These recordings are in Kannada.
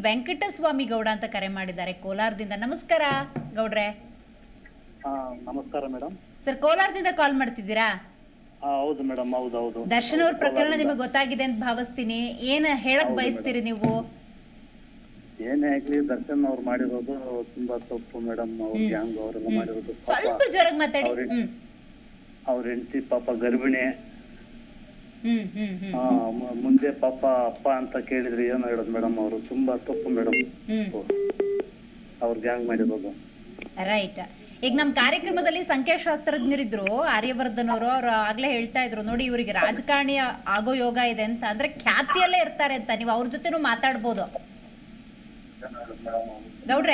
ವೆಂಕಟಸ್ವಾಮಿ ಗೌಡ ಅಂತ ಕರೆ ಮಾಡಿದ್ದಾರೆ ಕೋಲಾರದಿಂದ ನಮಸ್ಕಾರ ಗೌಡ್ರೆ ಹಾ ನಮಸ್ಕಾರ ಮೇಡಮ್ ಸರ್ ಕೋಲಾರದಿಂದ ಕಾಲ್ ಮಾಡ್ತಿದ್ದೀರಾ ಹಾ ಹೌದು ಮೇಡಮ್ ಹೌದು ಹೌದು ದರ್ಶನ್ ಅವ್ರ ಪ್ರಕರಣ ನಿಮಗೆ ಗೊತ್ತಾಗಿದೆ ಅಂತ ಭಾವಿಸ್ತೀನಿ ಏನ್ ಹೇಳಕ್ ಬಯಸ್ತೀರಿ ನೀವು ಏನೇ ಆಗ್ಲಿ ದರ್ಶನ್ ಅವ್ರು ಮಾಡಿರೋದು ತುಂಬಾ ತಪ್ಪು ಮೇಡಮ್ ಅವ್ರ ಗ್ಯಾಂಗ್ ಅವರೆಲ್ಲ ಮಾಡಿರೋದು ಪಾಪ ಸ್ವಲ್ಪ ಜೋರಾಗಿ ಮಾತಾಡಿ ಅವ್ರಿಗೆ- ಹ್ಮ್ ಅವ್ರ ಹೆಂಡತಿ ಪಾಪ ಗರ್ಭಿಣಿ ಹ್ಮ್ ಹ್ಮ್ ಹ್ಮ್ ಆ, ಮ- ಮುಂದೆ ಪಾಪ ಅಪ್ಪ ಅಂತ ಕೇಳಿದ್ರೆ ಏನು ಹೇಳೋದು ಮೇಡಮ್ ಅವರು ತುಂಬಾ ತಪ್ಪು ಮೇಡಮ್ ಹ್ಮ್ ಅವ್ರ ಗ್ಯಾಂಗ್ ಮಾಡಿರೋದು ರೈಟ್ ಈಗ ನಮ್ಮ ಕಾರ್ಯಕ್ರಮದಲ್ಲಿ ಸಂಖ್ಯಾಶಾಸ್ತ್ರಜ್ಞರಿದ್ರು ಆರ್ಯವರ್ಧನ್ ಅವರು ಅವ್ರು ಆಗ್ಲೇ ಹೇಳ್ತಾ ಇದ್ರು ನೋಡಿ ಇವರಿಗೆ ರಾಜಕಾರಣಿ ಆಗೋ ಯೋಗ ಇದೆ ಅಂತ ಅಂದ್ರೆ ಖ್ಯಾತಿಯಲ್ಲೇ ಇರ್ತಾರೆ ಅಂತ ನೀವು ಅವ್ರ ಜೊತೆನೂ ಮಾತಾಡ್ಬೋದು ಗೌಡ್ರೆ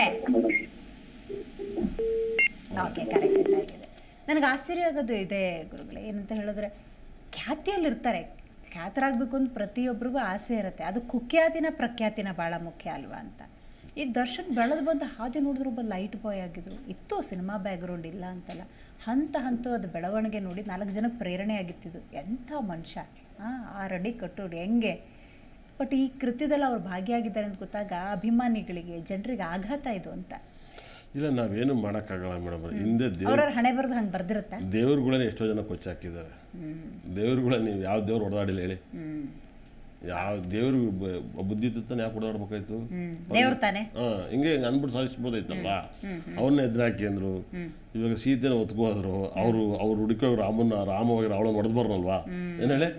ಓಕೆ ಕರೆಕ್ಟ್ ಆಗಿದೆ ನನಗೆ ಆಶ್ಚರ್ಯ ಆಗೋದು ಇದೆ ಗುರುಗಳೇ ಏನಂತ ಹೇಳಿದ್ರೆ ಖ್ಯಾತಿಯಲ್ಲಿ ಇರ್ತಾರೆ ಖ್ಯಾತರಾಗಬೇಕು ಅಂತ ಪ್ರತಿಯೊಬ್ಬರಿಗೂ ಆಸೆ ಇರುತ್ತೆ ಅದು ಕುಖ್ಯಾತಿನ ಪ್ರಖ್ಯಾತಿನ ಭಾಳ ಮುಖ್ಯ ಅಲ್ವಾ ಅಂತ ಈಗ ದರ್ಶನ್ ಬೆಳೆದು ಬಂದ ಹಾದಿ ನೋಡಿದ್ರು ಒಬ್ಬ ಲೈಟ್ ಬಾಯ್ ಆಗಿದ್ರು ಇತ್ತು ಸಿನಿಮಾ ಬ್ಯಾಕ್ಗ್ರೌಂಡ್ ಇಲ್ಲ ಅಂತಲ್ಲ ಹಂತ ಹಂತವಾದ ಬೆಳವಣಿಗೆ ನೋಡಿ ನಾಲ್ಕು ಜನಕ್ಕೆ ಪ್ರೇರಣೆ ಆಗಿತ್ತಿದ್ದು ಎಂಥ ಮನುಷ್ಯ ಹಾಂ ಆ ರಡಿ ಕಟ್ಟೋಡಿ ಹೆಂಗೆ ಬಟ್ ಈ ಕೃತ್ಯದಲ್ಲಿ ಅವ್ರು ಭಾಗಿಯಾಗಿದ್ದಾರೆ ಅಂತ ಗೊತ್ತಾಗ ಅಭಿಮಾನಿಗಳಿಗೆ ಜನರಿಗೆ ಆಘಾತ ಇದು ಅಂತ ಇಲ್ಲ ನಾವೇನು ಮಾಡೋಕ್ಕಾಗಲ್ಲ ಮೇಡಮ್ ಹಿಂದೆ ದೇವ್ ಅವ್ರವ್ರ ಹಣೆ ಬರೆದು ಹಂಗೆ ಬರ್ದಿರುತ್ತೆ ದೇವ್ರುಗಳನ್ನ ಎಷ್ಟೋ ಜನ ಕೊಚ್ಚಾಕಿದ್ದಾರೆ ದೇವ್ರುಗಳ ನೀವು ಯಾವ ದೇವ್ರು ಹೊಡೆದಾಡಿಲ್ಲ ಹೇಳಿ ಹ್ಮ್ ಯಾವ ದೇವ್ರು ಬ- ಬುದ್ಧಿ ಇತ್ತು ಯಾಕೆ ಹೊಡೆದಾಡ್ಬೇಕಾಯ್ತು ಹ್ಮ್ ದೇವ್ರ ತಾನೆ ಹಾ ಹಿಂಗೆ ಹಿಂಗೆ ಅಂದ್ಬಿಟ್ಟು ಸಾಧಿಸ್ಬೋದಾಯ್ತಲ್ಲ ಅವ್ರನ್ನ ಎದುರಾಕಿ ಅಂದ್ರು ಇವಾಗ ಸೀತೆನ ಒತ್ಕೋದ್ರು ಅವರು ಅವ್ರು ಹುಡುಕೋ ರಾಮನ್ನ ರಾಮ ಹೋಗಿ ರಾವಣ ಹೊಡೆದು ಬರೋಲ್ವಾ ಏನ್ ಹೇಳಿ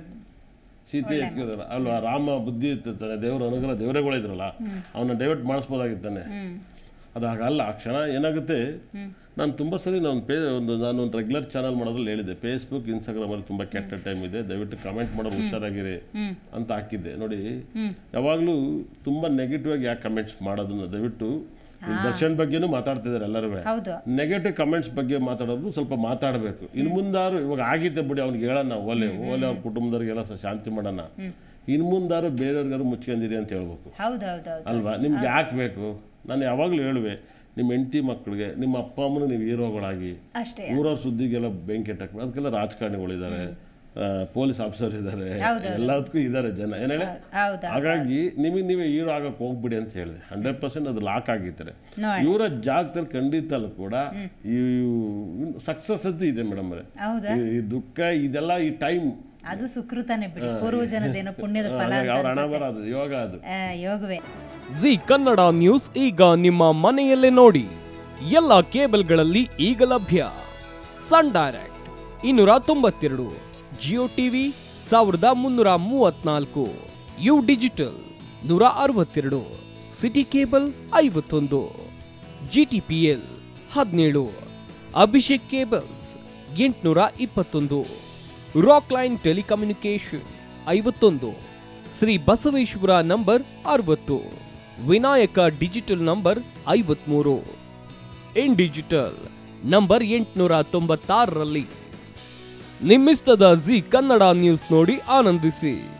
ಸೀತೆ ಎತ್ಕೋದ್ರ ಅಲ್ವಾ ರಾಮ ಬುದ್ಧಿ ಇರ್ತಿರ್ತಾನೆ ದೇವ್ರ ಅನುಗ್ರಹ ದೇವರೇಗಳಿದ್ರಲ್ಲ ಅವನ್ನ ಡೈವರ್ಟ್ ಮಾಡಿಸ್ಬೋದಾಗಿತ್ತಾನೆ ಅದು ಹಾಗಲ್ಲ ಆ ಕ್ಷಣ ಏನಾಗುತ್ತೆ ನಾನು ತುಂಬ ಸರಿ ನಾನು ಪೇ ಒಂದು ನಾನು ಒಂದು ರೆಗ್ಯುಲರ್ ಚಾನಲ್ ಮಾಡೋದ್ರಲ್ಲಿ ಹೇಳಿದ್ದೆ ಫೇಸ್ಬುಕ್ ಇನ್ಸ್ಟಾಗ್ರಾಮಲ್ಲಿ ತುಂಬ ಕೆಟ್ಟ ಟೈಮ್ ಇದೆ ದಯವಿಟ್ಟು ಕಮೆಂಟ್ ಮಾಡೋರು ಹುಷಾರಾಗಿರಿ ಅಂತ ಹಾಕಿದ್ದೆ ನೋಡಿ ಯಾವಾಗಲೂ ತುಂಬ ನೆಗೆಟಿವ್ ಆಗಿ ಯಾಕೆ ಕಮೆಂಟ್ಸ್ ಮಾಡೋದನ್ನ ದಯವಿಟ್ಟು ಈ ದರ್ಶನ್ ಬಗ್ಗೆನೂ ಮಾತಾಡ್ತಿದ್ದಾರೆ ಎಲ್ಲರೂ ಹೌದು ನೆಗೆಟಿವ್ ಕಮೆಂಟ್ಸ್ ಬಗ್ಗೆ ಮಾತಾಡೋದು ಸ್ವಲ್ಪ ಮಾತಾಡಬೇಕು ಇನ್ನು ಮುಂದಾರು ಇವಾಗ ಆಗಿತ್ತೆ ಬಿಡಿ ಅವ್ನಿಗೆ ಹೇಳೋಣ ಓಲೆ ಓಲೆ ಅವ್ರ ಕುಟುಂಬದವ್ರಿಗೆಲ್ಲ ಸ- ಶಾಂತಿ ಮಾಡೋಣ ಇನ್ನು ಮುಂದಾರು ಬೇರೆಯವ್ರಿಗಾರು ಮುಚ್ಕೊಂಡಿರಿ ಅಂತ ಹೇಳ್ಬೇಕು ಹೌದು ಹೌದು ಹೌದು ಅಲ್ವಾ ನಿಮ್ಗೆ ಯಾಕೆ ಬೇಕು ನಾನು ಯಾವಾಗಲೂ ಹೇಳುವೆ ನಿಮ್ಮ ಹೆಂಡತಿ ಮಕ್ಕಳಿಗೆ ನಿಮ್ಮ ಅಪ್ಪ ಅಮ್ಮನ ನೀವು ಹೀರೋಗಳಾಗಿ ಅಷ್ಟೇ ಊರವ್ರ ಸುದ್ದಿಗೆಲ್ಲ ಬೆಂಕಿ ಇಟ್ಟಕ್ಕೆ ಅದಕ್ಕೆಲ್ಲ ರಾಜಕಾರಣಿಗಳಿದ್ದಾರೆ ಪೊಲೀಸ್ ಆಫೀಸರ್ ಇದ್ದಾರೆ ಎಲ್ಲದಕ್ಕೂ ಇದ್ದಾರೆ ಜನ ಏನ್ ಹೇಳಿ ಹೌದು ಹಾಗಾಗಿ ನಿಮಗೆ ನೀವೇ ಹೀರೋ ಆಗಕ್ಕೆ ಹೋಗ್ಬಿಡಿ ಅಂತ ಹೇಳಿದೆ ಹಂಡ್ರೆಡ್ ಪರ್ಸೆಂಟ್ ಅದು ಲಾಕ್ ಆಗಿದ್ದಾರೆ ನೋಡಿ ಇವರ ಜಾಗದಲ್ಲಿ ಖಂಡಿತಲ್ಲೂ ಕೂಡ ಈ ಸಕ್ಸಸ್ ಅಂತೂ ಇದೆ ಮೇಡಮ್ ಅವರೇ ಹೌದಾ ಈ ದುಃಖ ಇದೆಲ್ಲ ಈ ಟೈಮ್ ಅದು ಸುಕೃತಾನೆ ಬಿಡಿ ಪೂರ್ವಜನದೇನೋ ಪುಣ್ಯದ ಫಲ ಅಂತ ಅವ್ರ ಹಣ ಅನ್ಸುತ್ತೆ. ಬರೋದು ಯೋಗ ಅದು ಆ, ಯೋಗವೇ ಜಿ ಕನ್ನಡ ನ್ಯೂಸ್ ಈಗ ನಿಮ್ಮ ಮನೆಯಲ್ಲೇ ನೋಡಿ ಎಲ್ಲ ಕೇಬಲ್ಗಳಲ್ಲಿ ಈಗ ಲಭ್ಯ ಸನ್ ಡೈರೆಕ್ಟ್ ಇನ್ನೂರ ತೊಂಬತ್ತೆರಡು ಜಿಯೋ ಟಿವಿ ಸಾವಿರದ ಮುನ್ನೂರ ಮೂವತ್ನಾಲ್ಕು ಯು ಡಿಜಿಟಲ್ ನೂರ ಅರವತ್ತೆರಡು ಸಿಟಿ ಕೇಬಲ್ ಐವತ್ತೊಂದು ಜಿ ಟಿ ಪಿ ಎಲ್ ಹದಿನೇಳು ಅಭಿಷೇಕ್ ಕೇಬಲ್ಸ್ ಎಂಟುನೂರ ಇಪ್ಪತ್ತೊಂದು ರಾಕ್ ಲೈನ್ ಟೆಲಿಕಮ್ಯುನಿಕೇಶನ್ ಐವತ್ತೊಂದು ಶ್ರೀ ಬಸವೇಶ್ವರ ನಂಬರ್ ಅರವತ್ತು ವಿನಾಯಕ ಡಿಜಿಟಲ್ ನಂಬರ್ ಐವತ್ಮೂರು ಇನ್ ಡಿಜಿಟಲ್ ನಂಬರ್ ಎಂಟುನೂರ ತೊಂಬತ್ತಾರರಲ್ಲಿ ನಿಮ್ಮಿಸ್ತದ ಜಿ ಕನ್ನಡ ನ್ಯೂಸ್ ನೋಡಿ ಆನಂದಿಸಿ